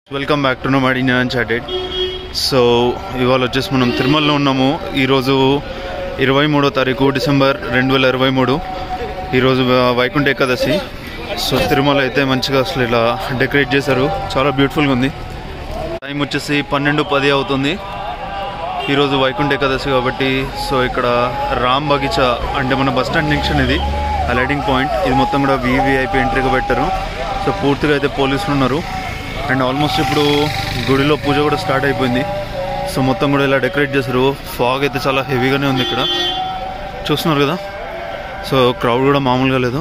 welcome back to నోమాడి నేను chatted so ఇవాళ వచ్చేసి మనం తిరుమలలో ఉన్నాము ఈరోజు ఇరవై మూడో తారీఖు డిసెంబర్ రెండు వేల ఇరవై మూడు ఈరోజు వ- వైకుంఠ ఏకాదశి సో తిరుమల అయితే మంచిగా అసలు ఇలా డెకరేట్ చేశారు చాలా బ్యూటిఫుల్గా ఉంది టైం వచ్చేసి పన్నెండు పది అవుతుంది ఈరోజు వైకుంఠ ఏకాదశి కాబట్టి సో ఇక్కడ రామ్ బగీచా అంటే మన బస్ స్టాండ్ జంక్షన్ ఇది ఆ లైటింగ్ పాయింట్ ఇది మొత్తం కూడా వివిఐపి ఎంట్రీగా పెట్టారు సో పూర్తిగా అయితే పోలీసులు ఉన్నారు అండ్ ఆల్మోస్ట్ ఇప్పుడు గుడిలో పూజ కూడా స్టార్ట్ అయిపోయింది సో మొత్తం కూడా ఇలా డెకరేట్ చేశారు ఫాగ్ అయితే చాలా హెవీగానే ఉంది ఇక్కడ చూస్తున్నారు కదా సో క్రౌడ్ కూడా మామూలుగా లేదు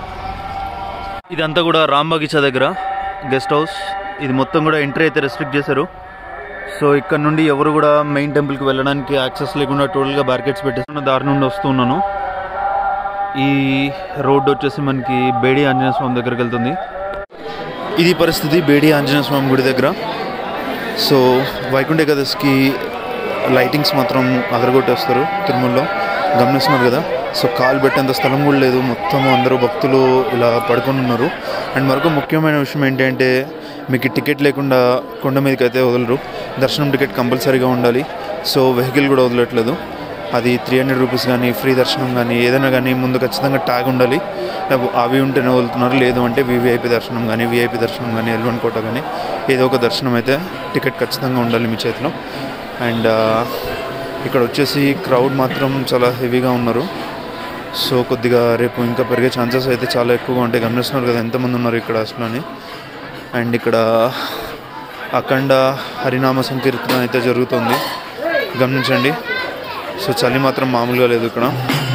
ఇదంతా కూడా రామ్ బగీచా దగ్గర గెస్ట్ హౌస్ ఇది మొత్తం కూడా ఎంట్రీ అయితే రెస్ట్రిక్ట్ చేశారు సో ఇక్కడ నుండి ఎవరు కూడా మెయిన్ టెంపుల్కి వెళ్ళడానికి యాక్సెస్ లేకుండా టోటల్గా బ్యారికేడ్స్ పెట్టేస్తున్న దారి నుండి వస్తున్నాను ఈ రోడ్డు వచ్చేసి మనకి బేడి ఆంజనేయ స్వామి దగ్గరికి వెళ్తుంది ఇది పరిస్థితి బేడి ఆంజనేయ స్వామి గుడి దగ్గర సో వైకుంఠ ఏకాదశికి లైటింగ్స్ మాత్రం అదరగొట్టేస్తారు తిరుమలలో గమనిస్తున్నారు కదా సో కాలు పెట్టేంత స్థలం కూడా లేదు మొత్తం అందరూ భక్తులు ఇలా పడుకొని ఉన్నారు అండ్ మరొక ముఖ్యమైన విషయం ఏంటంటే మీకు టికెట్ లేకుండా కొండ మీదకి అయితే వదలరు దర్శనం టికెట్ కంపల్సరీగా ఉండాలి సో వెహికల్ కూడా వదలట్లేదు అది త్రీ హండ్రెడ్ రూపీస్ కానీ ఫ్రీ దర్శనం కానీ ఏదైనా కానీ ముందు ఖచ్చితంగా ట్యాగ్ ఉండాలి అవి ఉంటేనే వదులుతున్నారు లేదు అంటే వివిఐపి దర్శనం కానీ విఐపి దర్శనం కానీ ఎల్వన్ కోట కానీ ఏదో ఒక దర్శనం అయితే టికెట్ ఖచ్చితంగా ఉండాలి మీ చేతిలో అండ్ ఇక్కడ వచ్చేసి క్రౌడ్ మాత్రం చాలా హెవీగా ఉన్నారు సో కొద్దిగా రేపు ఇంకా పెరిగే ఛాన్సెస్ అయితే చాలా ఎక్కువగా ఉంటాయి గమనిస్తున్నారు కదా ఎంతమంది ఉన్నారు ఇక్కడ అసలు అని అండ్ ఇక్కడ అఖండ హరినామ సంకీర్తన అయితే జరుగుతుంది గమనించండి సో చలి మాత్రం మామూలుగా లేదు ఇక్కడ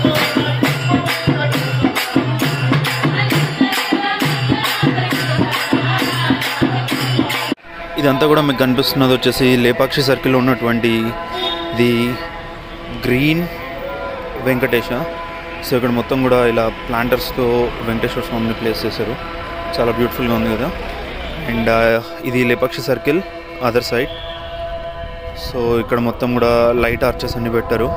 ఇదంతా కూడా మీకు కనిపిస్తున్నది వచ్చేసి లేపాక్షి సర్కిల్లో ఉన్నటువంటి ఇది గ్రీన్ వెంకటేశ సో ఇక్కడ మొత్తం కూడా ఇలా ప్లాంటర్స్తో వెంకటేశ్వర స్వామిని ప్లేస్ చేశారు చాలా బ్యూటిఫుల్గా ఉంది కదా అండ్ ఇది Lepakshi circle other side so ఇక్కడ మొత్తం కూడా లైట్ ఆర్చెస్ అన్ని పెట్టారు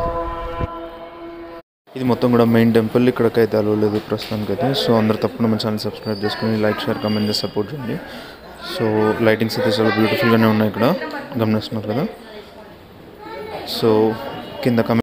ఇది మొత్తం కూడా మెయిన్ టెంపుల్ ఇక్కడికైతే అలవలేదు ప్రస్తుతానికైతే సో అందరు తప్పకుండా మన ఛానల్ సబ్స్క్రైబ్ చేసుకుని లైక్ షేర్ కామెంట్ చేసి సపోర్ట్ చేయండి సో లైటింగ్స్ అయితే చాలా బ్యూటిఫుల్గానే ఉన్నాయి ఇక్కడ గమనిస్తున్నారు కదా సో కింద కమెంట్